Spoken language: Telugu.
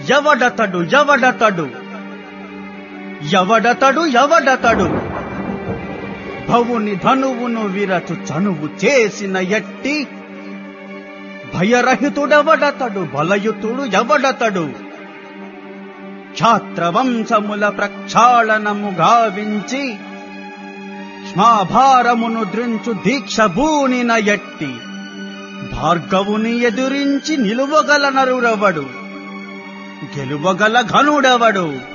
ఎవడతడు ఎవడతడు ఎవడతడు ఎవడతడు భవుని ధనువును విరచు చనువు చేసిన ఎట్టి భయరహితుడెవడతడు బలయుతుడు ఎవడతడు క్షాత్రవంశముల ప్రక్షాళనము గావించి స్మాభారమును దృంచు దీక్ష భూనిన ఎట్టి భార్గవుని ఎదురించి నిలువగల నరుడెవడు గెలువగల ఘనుడెవడు